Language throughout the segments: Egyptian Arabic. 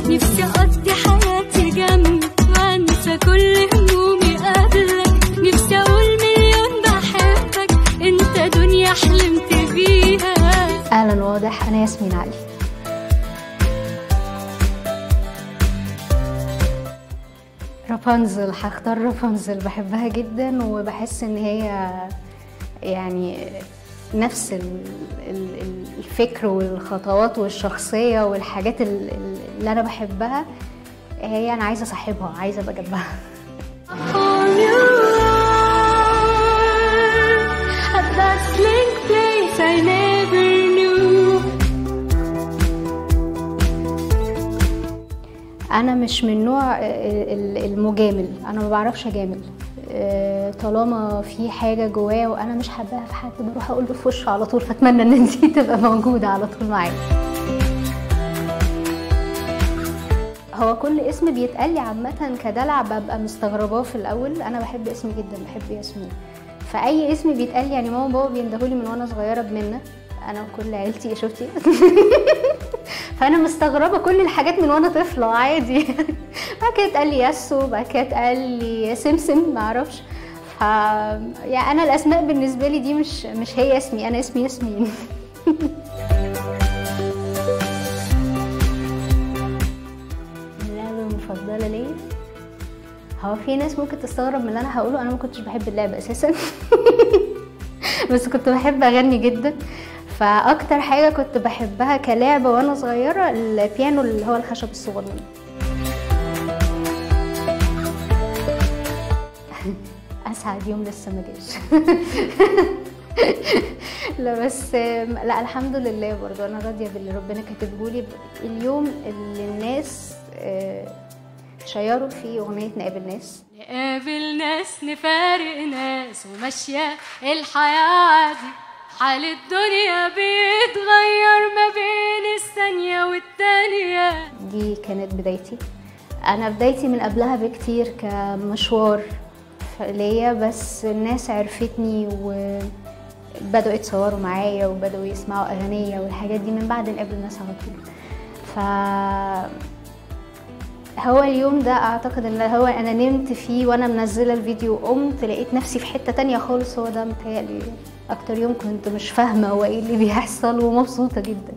نفسي اقضي حياتي جنبك وانسى كل همومي قبلك نفسي اقول مليون بحبك انت دنيا حلمت بيها اهلا واضح انا ياسمين علي رابنزل هختار رابنزل بحبها جدا وبحس ان هي يعني نفس ال- ال- ال- الفكر والخطوات والشخصية والحاجات ال- ال- اللي أنا بحبها هي أنا عايزة أصاحبها عايزة أبقى جنبها All you are, a bustling place I never knew. انا مش من نوع ال- ال- المجامل انا ما بعرفش اجامل آه، طالما في حاجه جوايا وانا مش حباها في حد بروح اقول له في وشه على طول فاتمنى ان انتي تبقى موجوده على طول معايا هو كل اسم بيتقال لي عامه كدلع ببقى مستغرباه في الاول انا بحب اسمي جدا بحب ياسمين فاي اسم بيتقال لي يعني ماما وبابا بيندهولي من وانا صغيره بمنه انا وكل عيلتي شفتي فانا مستغربه كل الحاجات من وانا طفله عادي بعد كده اتقال لي ياسو بعد كده اتقال لي سمسم ما اعرفش ف يعني انا الاسماء بالنسبه لي دي مش مش هي اسمي انا اسمي ياسمين اللعبه المفضله ليا هو في ناس ممكن تستغرب من اللي انا هقوله انا ما كنتش بحب اللعبه اساسا بس كنت بحب اغني جدا فاكتر حاجه كنت بحبها كلعبه وانا صغيره البيانو اللي هو الخشب الصغنن اسعد يوم لسه ما جاش لا بس لا الحمد لله برضو انا راضيه باللي ربنا كاتبه لي اليوم اللي الناس آه، شيروا فيه اغنيه نقابل ناس نقابل ناس نفارق ناس وماشية الحياة عادي حال الدنيا بيتغير ما بين الثانية والتانية دي كانت بدايتي انا بدايتي من قبلها بكتير كمشوار ف- ليا بس الناس عرفتني وبدأوا يتصوروا معايا وبدأوا يسمعوا أغنية والحاجات دي من بعد نقابل الناس على طول ف هو اليوم ده اعتقد ان هو انا نمت فيه وانا منزله الفيديو قمت لقيت نفسي في حته تانية خالص هو ده متهيألي اكتر يوم كنت مش فاهمه هو ايه اللي بيحصل ومبسوطه جدا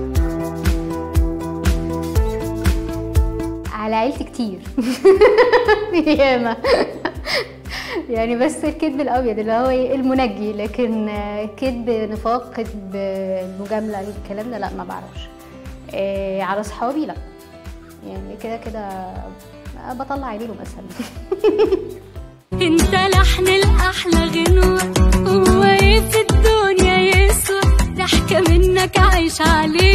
على عيلتي كتير ياما يعني بس الكذب الابيض اللي هو إيه المنجي لكن آه، كذب نفاق كذب مجامله الكلام ده لا ما بعرفش آه، على اصحابي لا يعني كده كده بطلع عليهم اسهل انت لحن الاحلى غنوة هو ايه في الدنيا يسوى ضحكة منك عايش عليه